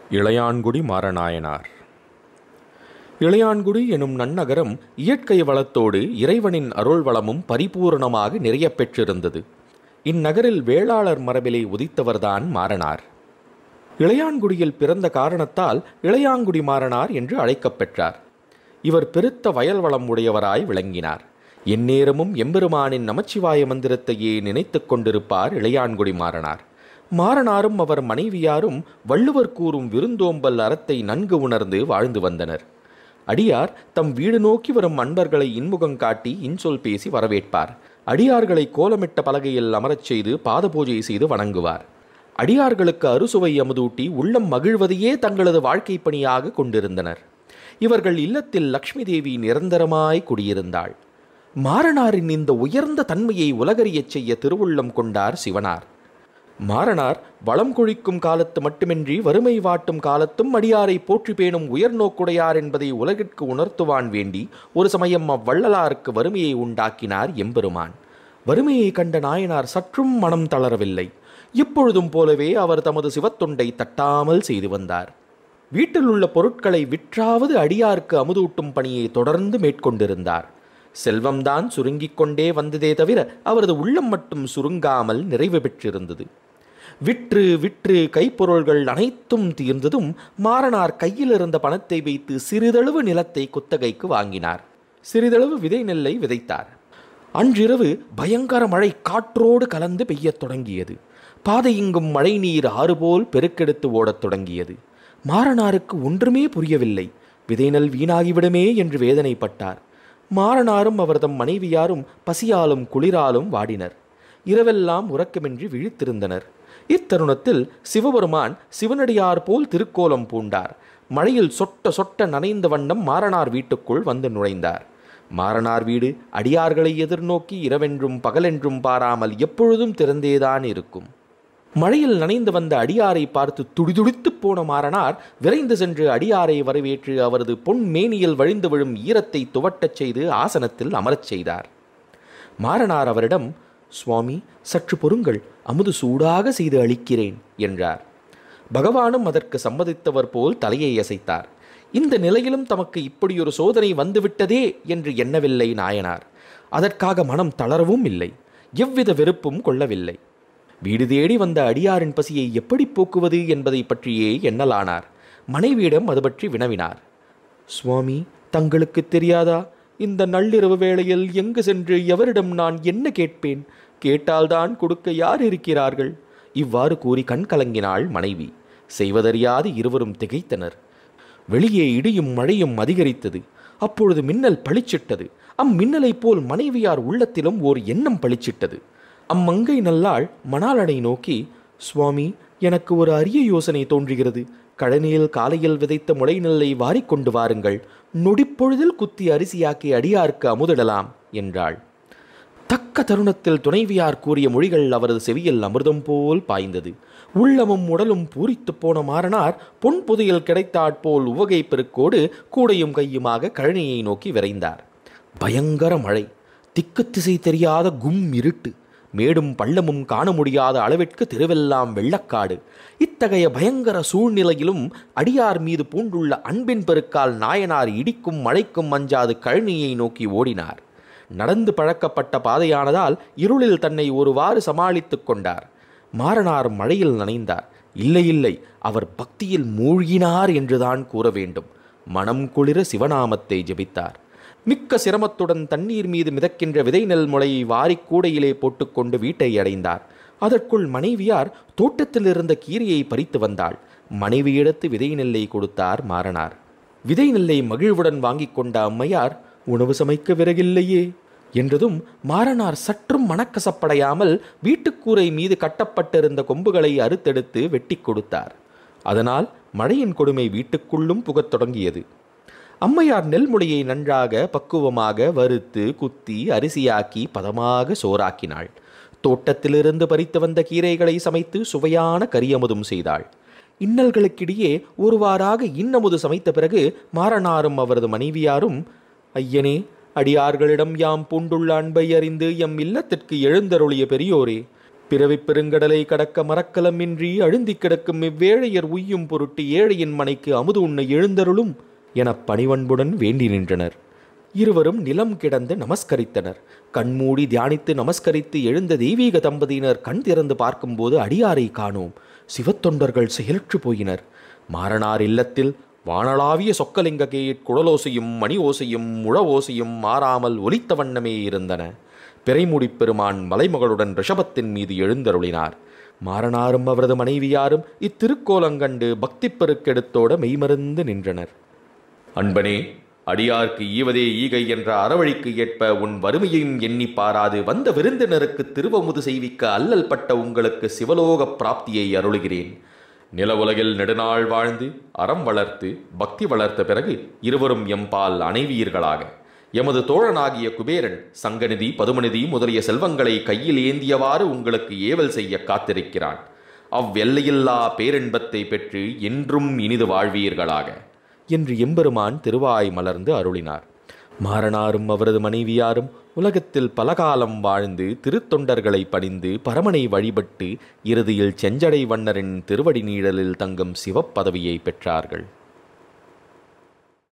இளையான்குடி மாரநாயனார் இளையான்குடி எனும் நன்னகரம் இயற்கை வளத்தோடு இறைவனின் அருள் வளமும் பரிபூரணமாக நிறையப் பெற்றிருந்தது இந்நகரில் வேளாளர் மரபிலே உதித்தவர்தான் மாறனார் இளையான்குடியில் பிறந்த காரணத்தால் இளையாங்குடி மாறனார் என்று அழைக்கப் பெற்றார் இவர் பெருத்த வயல் வளம் உடையவராய் விளங்கினார் எந்நேரமும் எம்பெருமானின் நமச்சிவாய மந்திரத்தையே நினைத்துக் கொண்டிருப்பார் இளையான்குடி மாறனார் மாறனாரும் அவர் மனைவியாரும் வள்ளுவர் கூறும் விருந்தோம்பல் அறத்தை நன்கு உணர்ந்து வாழ்ந்து வந்தனர் அடியார் தம் வீடு நோக்கி வரும் அன்பர்களை இன்முகம் காட்டி இன்சொல் பேசி வரவேற்பார் அடியார்களை கோலமிட்ட பலகையில் அமரச் செய்து பாத பூஜை செய்து வணங்குவார் அடியார்களுக்கு அறுசுவை அமுதூட்டி உள்ளம் மகிழ்வதையே தங்களது வாழ்க்கை பணியாக கொண்டிருந்தனர் இவர்கள் இல்லத்தில் லக்ஷ்மி தேவி நிரந்தரமாய் குடியிருந்தாள் மாறனாரின் இந்த உயர்ந்த தன்மையை உலகறியச் செய்ய திருவுள்ளம் கொண்டார் சிவனார் மாறனார் வளம் கொழிக்கும் காலத்து மட்டுமின்றி வறுமை வாட்டும் காலத்தும் அடியாரை போற்றி பேணும் உயர்நோக்குடையார் என்பதை உலகிற்கு உணர்த்துவான் வேண்டி ஒரு சமயம் அவ்வள்ளலாருக்கு வறுமையை உண்டாக்கினார் எம்பெருமான் வறுமையை கண்ட நாயனார் சற்றும் மனம் தளரவில்லை எப்பொழுதும் போலவே அவர் தமது சிவத்தொண்டை தட்டாமல் செய்து வந்தார் வீட்டில் உள்ள பொருட்களை விற்றாவது அடியாருக்கு அமுதூட்டும் பணியை தொடர்ந்து மேற்கொண்டிருந்தார் செல்வம்தான் சுருங்கிக் கொண்டே வந்ததே தவிர அவரது உள்ளம் மட்டும் சுருங்காமல் நிறைவு பெற்றிருந்தது விற்று விற்று கைப்பொருள்கள் அனைத்தும் தீர்ந்ததும் மாறனார் கையில் இருந்த பணத்தை வைத்து சிறிதளவு நிலத்தை குத்தகைக்கு வாங்கினார் சிறிதளவு விதை நெல்லை விதைத்தார் அன்றிரவு பயங்கர மழை காற்றோடு கலந்து பெய்யத் தொடங்கியது பாதையெங்கும் மழை நீர் ஆறுபோல் பெருக்கெடுத்து ஓடத் தொடங்கியது மாறனாருக்கு ஒன்றுமே புரியவில்லை விதைநெல் வீணாகிவிடுமே என்று வேதனைப்பட்டார் மாறனாரும் அவர்தம் மனைவியாரும் பசியாலும் குளிராலும் வாடினர் இரவெல்லாம் உறக்கமின்றி விழித்திருந்தனர் இத்தருணத்தில் சிவபெருமான் சிவனடியார் போல் திருக்கோலம் பூண்டார் மழையில் சொட்ட சொட்ட நனைந்த வண்ணம் மாறனார் வீட்டுக்குள் வந்து நுழைந்தார் மாறனார் வீடு அடியார்களை எதிர்நோக்கி இரவென்றும் பகலென்றும் பாராமல் எப்பொழுதும் திறந்தேதான் இருக்கும் மழையில் நனைந்து வந்த அடியாரை பார்த்து துடிதுடித்துப் போன மாறனார் விரைந்து சென்று அடியாரை வரவேற்று அவரது பொன் மேனியில் வழிந்து விழும் ஈரத்தை துவட்டச் செய்து ஆசனத்தில் அமரச் செய்தார் மாறனார் அவரிடம் சுவாமி சற்று பொறுங்கள் அமுது சூடாக செய்து அளிக்கிறேன் என்றார் பகவானும் அதற்கு சம்மதித்தவர் போல் தலையை அசைத்தார் இந்த நிலையிலும் தமக்கு இப்படியொரு சோதனை வந்துவிட்டதே என்று எண்ணவில்லை நாயனார் அதற்காக மனம் தளரவும் இல்லை எவ்வித வெறுப்பும் கொள்ளவில்லை வீடு தேடி வந்த அடியாரின் பசியை எப்படி போக்குவது என்பதை பற்றியே எண்ணலானார் மனைவியிடம் அது பற்றி வினவினார் சுவாமி தங்களுக்கு தெரியாதா இந்த நள்ளிரவு வேளையில் எங்கு சென்று எவரிடம் நான் என்ன கேட்பேன் கேட்டால்தான் கொடுக்க யார் இருக்கிறார்கள் இவ்வாறு கூறி கண் கலங்கினாள் மனைவி செய்வதறியாது இருவரும் திகைத்தனர் வெளியே இடியும் மழையும் அதிகரித்தது அப்பொழுது மின்னல் பளிச்சிட்டது அம்மின்னலைப் போல் மனைவியார் உள்ளத்திலும் ஓர் எண்ணம் பளிச்சிட்டது அம்மங்கை நல்லாள் மணாளனை நோக்கி சுவாமி எனக்கு ஒரு அரிய யோசனை தோன்றுகிறது கழனியில் காலையில் விதைத்த முளை நெல்லை வாரிக்கொண்டு வாருங்கள் நொடிப்பொழுதில் குத்தி அரிசியாக்கி அடியாருக்கு அமுதிடலாம் என்றாள் தக்க தருணத்தில் துணைவியார் கூறிய மொழிகள் அவரது செவியில் அமிர்தம் போல் பாய்ந்தது உள்ளமும் உடலும் பூரித்துப் போன மாறனார் பொன் புதையல் கிடைத்தாற்போல் உவகை பெருக்கோடு கூடையும் கையுமாக கழனியை நோக்கி விரைந்தார் பயங்கர மழை திக்கு திசை தெரியாத கும் இருட்டு மேடும் பள்ளமும் காண முடியாத அளவிற்கு தெருவெல்லாம் வெள்ளக்காடு இத்தகைய பயங்கர சூழ்நிலையிலும் அடியார் மீது பூண்டுள்ள அன்பின் பெருக்கால் நாயனார் இடிக்கும் மழைக்கும் அஞ்சாது கழனியை நோக்கி ஓடினார் நடந்து பழக்கப்பட்ட பாதையானதால் இருளில் தன்னை ஒருவாறு சமாளித்துக் கொண்டார் மாறனார் மழையில் நனைந்தார் இல்லை இல்லை அவர் பக்தியில் மூழ்கினார் என்றுதான் கூற வேண்டும் மனம் குளிர சிவநாமத்தை ஜெபித்தார் மிக்க சிரமத்துடன் தண்ணீர் மீது மிதக்கின்ற விதை நெல் முளையை வாரிக் கூடையிலே போட்டுக்கொண்டு வீட்டை அடைந்தார் அதற்குள் மனைவியார் தோட்டத்தில் இருந்த கீரையை பறித்து வந்தாள் மனைவியிடத்து விதை நெல்லை கொடுத்தார் மாறனார் விதை நெல்லை மகிழ்வுடன் வாங்கிக் கொண்ட அம்மையார் உணவு சமைக்க விறகில்லையே என்றதும் மாறனார் சற்றும் மனக்கசப்படையாமல் வீட்டுக்கூரை மீது கட்டப்பட்டிருந்த கொம்புகளை அறுத்தெடுத்து வெட்டி கொடுத்தார் அதனால் மழையின் கொடுமை வீட்டுக்குள்ளும் புகத் தொடங்கியது அம்மையார் நெல்முளையை நன்றாக பக்குவமாக வறுத்து குத்தி அரிசியாக்கி பதமாக சோறாக்கினாள் தோட்டத்திலிருந்து பறித்து வந்த கீரைகளை சமைத்து சுவையான கரியமுதும் செய்தாள் இன்னல்களுக்கிடையே ஒருவாறாக இன்னமுது சமைத்த பிறகு மாறனாரும் அவரது மனைவியாரும் ஐயனே அடியார்களிடம் யாம் பூண்டுள்ள அன்பை அறிந்து எம் இல்லத்திற்கு எழுந்தருளிய பெரியோரே பிறவிப் பெருங்கடலை கடக்க மரக்கலமின்றி அழுந்திக் கிடக்கும் இவ்வேழையர் உய்யும் பொருட்டு ஏழையின் மனைக்கு அமுது உண்ண எழுந்தருளும் எனப் பணிவன்புடன் வேண்டி நின்றனர் இருவரும் நிலம் கிடந்து நமஸ்கரித்தனர் கண்மூடி தியானித்து நமஸ்கரித்து எழுந்த தெய்வீக தம்பதியினர் கண் திறந்து பார்க்கும்போது அடியாரை காணோம் சிவத்தொண்டர்கள் செயலற்று போயினர் மாறனார் இல்லத்தில் வானளாவிய சொக்கலிங்ககேயிற் குழலோசையும் மணி ஓசையும் முழ ஓசையும் மாறாமல் ஒலித்த வண்ணமே இருந்தன பிறைமுடிப் பெருமான் மலைமகளுடன் ரிஷபத்தின் மீது எழுந்தருளினார் மாறனாரும் அவரது மனைவியாரும் இத்திருக்கோலங்கண்டு பக்திப் பெருக்கெடுத்தோட மெய்மருந்து நின்றனர் அன்பனே அடியார்க்கு ஈவதே ஈகை என்ற அறவழிக்கு ஏற்ப உன் வறுமையையும் எண்ணி பாராது வந்த விருந்தினருக்கு திருவமுது செய்விக்க அல்லல் பட்ட உங்களுக்கு சிவலோக பிராப்தியை அருளுகிறேன் நில உலகில் நெடுநாள் வாழ்ந்து அறம் வளர்த்து பக்தி வளர்த்த பிறகு இருவரும் எம்பால் அணைவீர்களாக எமது தோழனாகிய குபேரன் சங்கநிதி பதுமநிதி முதலிய செல்வங்களை கையில் ஏந்தியவாறு உங்களுக்கு ஏவல் செய்ய காத்திருக்கிறான் அவ்வெல்லையில்லா பேரின்பத்தை பெற்று என்றும் இனிது வாழ்வீர்களாக என்று எம்பெருமான் திருவாய் மலர்ந்து அருளினார் மாறனாரும் அவரது மனைவியாரும் உலகத்தில் பலகாலம் வாழ்ந்து திருத்தொண்டர்களை பணிந்து பரமனை வழிபட்டு இறுதியில் செஞ்சடை வண்ணரின் திருவடி நீழலில் தங்கும் சிவப்பதவியை பெற்றார்கள்